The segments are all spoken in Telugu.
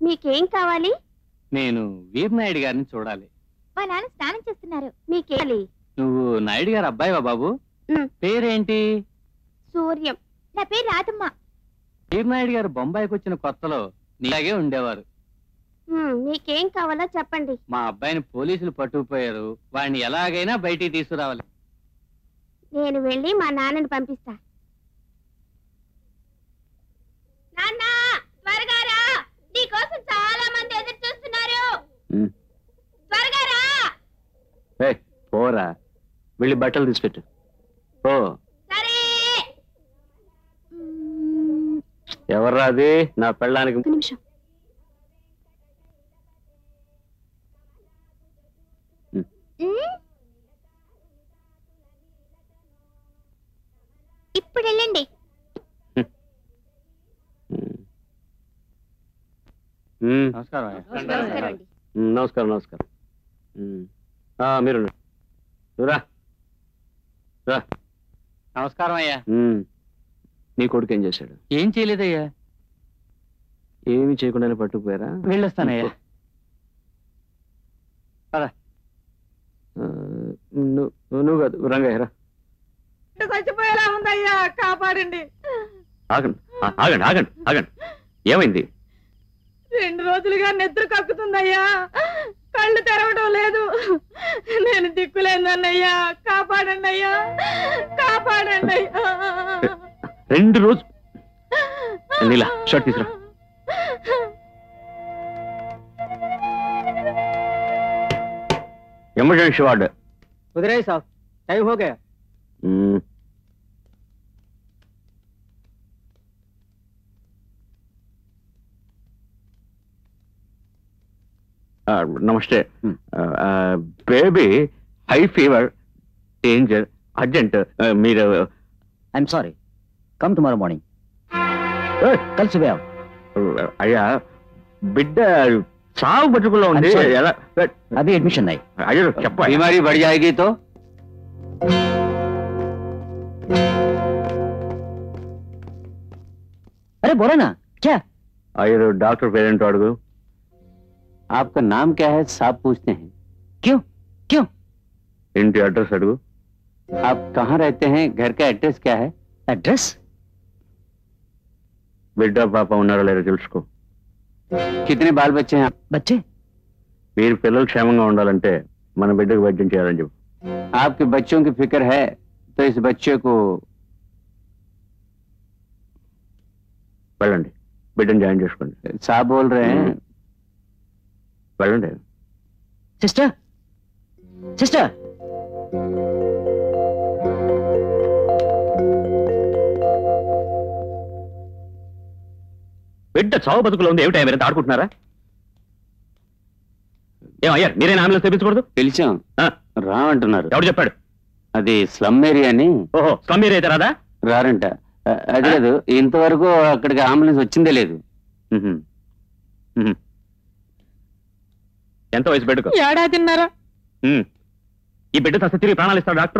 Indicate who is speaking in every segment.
Speaker 1: మీకేం కావాలి
Speaker 2: నేను వీరనాయుడు గారిని చూడాలి
Speaker 1: మా నాన్న స్నానం చేస్తున్నారు మీకేవాలి
Speaker 2: నువ్వు నాయుడు గారు అబ్బాయివా బాబు
Speaker 1: ఉమ్.
Speaker 2: పేరేంటి
Speaker 1: సూర్యం నా పేరు రాధమ్మ
Speaker 2: వీరనాయుడు గారు బొంబాయికి వచ్చిన కొత్తలో నీలాగే ఉండేవారు
Speaker 1: ఉమ్, మీకేం కావాలో చెప్పండి
Speaker 2: మా అబ్బాయిని పోలీసులు పట్టుకుపోయారు వాడిని ఎలాగైనా బయటికి తీసుకురావాలి
Speaker 1: నేను వెళ్ళి మా నాన్నని పంపిస్తా నాన్న త్వరగా రా నీకోసం చాలా మంది ఎదురు చూస్తున్నారు
Speaker 3: ఉమ్.
Speaker 1: త్వరగా రా
Speaker 3: ఏయ్, పోరా వెళ్ళి బట్టలు తీసిపెట్టు ఓ
Speaker 1: సరే ఉమ్,
Speaker 3: ఎవర్రా అది నా పెళ్ళానికి
Speaker 1: ఒక నిమిషం
Speaker 3: ఉమ్.
Speaker 1: ఉమ్. ఇప్పుడు వెళ్ళండి
Speaker 3: ఉమ్. ఉమ్,
Speaker 2: నమస్కారం
Speaker 1: నమస్కారం అండి
Speaker 3: ఉమ్, నమస్కారం నమస్కారం ఉమ్. ఆ, మీరు ఉండండి. నువ్వు రా రా
Speaker 2: నమస్కారం అయ్యా
Speaker 3: ఉమ్. నీ కొడుకు ఏం చేశాడు
Speaker 2: ఏం చేయలేదయ్యా
Speaker 3: ఏమి చేయకుండానే పట్టుకుపోయారా
Speaker 2: వెళ్ళొస్తానయ్యా
Speaker 3: ఆ, నువ్వు నువ్వు కాదు రంగయ్య రా
Speaker 4: చచ్చిపోయేలా ఉందయ్యా కాపాడండి
Speaker 3: ఆగండి ఆ, ఆగండి ఆగండి ఆగండి ఏమైంది
Speaker 4: రెండు రోజులుగా నిద్ర కక్కుతుందయ్యా కళ్ళు తెరవడం లేదు నేను దిక్కులేదన్నయ్యా కాపాడండి అయ్యా కాపాడండి అయ్యా
Speaker 3: రెండు రోజు నీలా షర్ట్ తీసురా ఎమర్జెన్సీ వార్డు
Speaker 2: కుదిరాయి సాబ్ టైం హో గయా
Speaker 3: మ్మ్. ఆ, నమస్తే baby high fever danger urgent మీరు
Speaker 5: I'm sorry come tomorrow morning
Speaker 3: ఏయ్,
Speaker 5: కలిసి వేవ్
Speaker 3: అయ్యా బిడ్డ సాగు బతుకుల్లో ఉంది
Speaker 5: I'm sorry.
Speaker 3: ఎలా
Speaker 5: అभी एडमिशन नहीं
Speaker 3: అయ్యో చెప్ప
Speaker 2: बीमारी बढ़ जाएगी तो
Speaker 5: अरे बोलो ना क्या
Speaker 3: అయ్యో డాక్టర్ పేరెంట్ అడుగు
Speaker 2: आपका नाम क्या है साहब पूछते हैं
Speaker 5: क्यों क्यों
Speaker 3: ఇంటి అడ్రస్ అడుగు
Speaker 2: आप कहाँ रहते हैं घर का एड्रेस क्या है
Speaker 5: एड्रेस
Speaker 3: బిడ్డ పాప ఉన్నారో లేదో తెలుసుకో
Speaker 2: कितने बाल बच्चे हैं आप?
Speaker 5: बच्चे
Speaker 3: మీరు పిల్లలు క్షేమంగా ఉండాలంటే మన బిడ్డకు వైద్యం చేయాలని చెప్పు
Speaker 2: आपके बच्चों की फिक्र है तो इस बच्चे को
Speaker 3: వెళ్ళండి బిడ్డను జాయిన్ చేసుకోండి
Speaker 2: साहब बोल रहे हैं
Speaker 3: వెళ్ళండి
Speaker 5: सिस्टर सिस्टर
Speaker 3: బిడ్డ చావు బతుకులో ఉంది ఏమిటా మీరు ఆడుకుంటున్నారా ఏమయ్యారు మీరేనా అంబులెన్స్ తెప్పించకూడదు
Speaker 2: పిలిచాం
Speaker 3: ఆ.
Speaker 2: రామంటున్నారు
Speaker 3: ఎవడు చెప్పాడు
Speaker 2: అది స్లమ్ ఏరియా అని
Speaker 3: ఓహో స్లమ్ ఏరియా అయితే రాదా
Speaker 2: రారంట అ- అది లేదు ఇంతవరకు అక్కడికి అంబులెన్స్ వచ్చిందే లేదు
Speaker 3: మ్హూ. మ్హూ. ఎంత వయసు బిడ్డకు
Speaker 4: ఏడాదిన్నర
Speaker 3: మ్. ఈ బిడ్డ తస్త తిరిగి ప్రాణాలు ఇస్తాడు డాక్టరు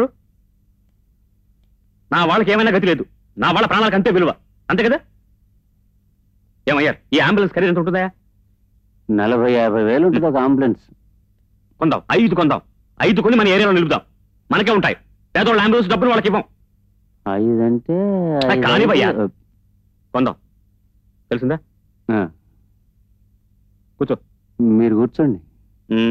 Speaker 3: నా వాళ్ళకి ఏమైనా గతి లేదు నా వాళ్ళ ప్రాణాలకు అంతే విలువ అంతే కదా ఏమయ్యారు ఈ అంబులెన్స్ ఖరీదు ఎంత ఉంటుందా
Speaker 2: నలభై యాభై వేలు ఉంటుంది ఒక అంబులెన్స్
Speaker 3: కొందాం ఐదు కొందాం ఐదు కొని మన ఏరియాలో నిలుపుదాం మనకే ఉంటాయి పేదోళ్ళ అంబులెన్స్ డబ్బులు వాళ్ళకి ఇవ్వం
Speaker 2: ఐదంటే
Speaker 3: ఆ,
Speaker 2: ఐదు
Speaker 3: కానివయ్యా.
Speaker 2: ఐదు-
Speaker 3: కొందాం తెలిసిందా
Speaker 2: ఆ,
Speaker 3: కూర్చో
Speaker 2: మీరు కూర్చోండి
Speaker 3: మ్.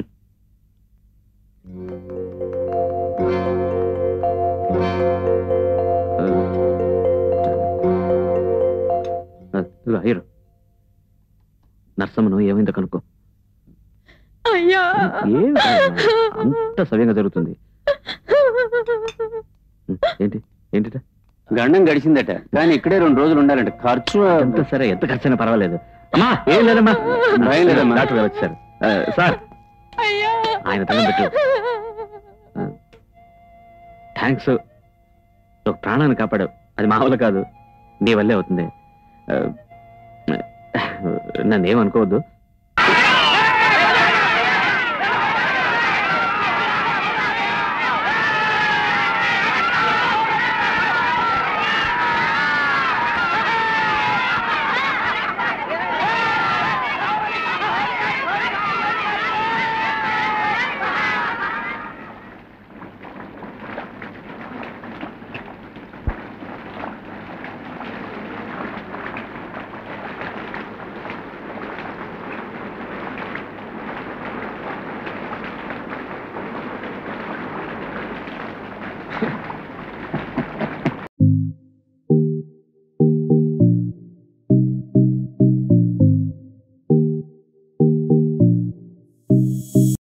Speaker 3: ఆ, ఇదిగో, హీరో నర్సమ్మను ఏమైందో కనుక్కో
Speaker 4: అయ్యా
Speaker 3: ఏం కాదమ్మా. అంత సవ్యంగా జరుగుతుంది ఉం, ఏంటి ఏంటిట
Speaker 2: గండం గడిచిందట కానీ ఇక్కడే రెండు రోజులు ఉండాలంట ఖర్చు
Speaker 3: ఎంత సరే ఎంత ఖర్చైనా పర్వాలేదు అమ్మా ఏం లేదమ్మా
Speaker 2: భయం లేదమ్మా.
Speaker 3: డాక్టర్ గారు వచ్చారు ఆ, సార్
Speaker 4: అయ్యా
Speaker 3: ఆయన దండం పెట్టు థ్యాంక్స్ ఒక ప్రాణాన్ని కాపాడావు అది మామూలు కాదు నీ వల్లే అవుతుంది ఆ, నన్ను ఏమనుకోవద్దు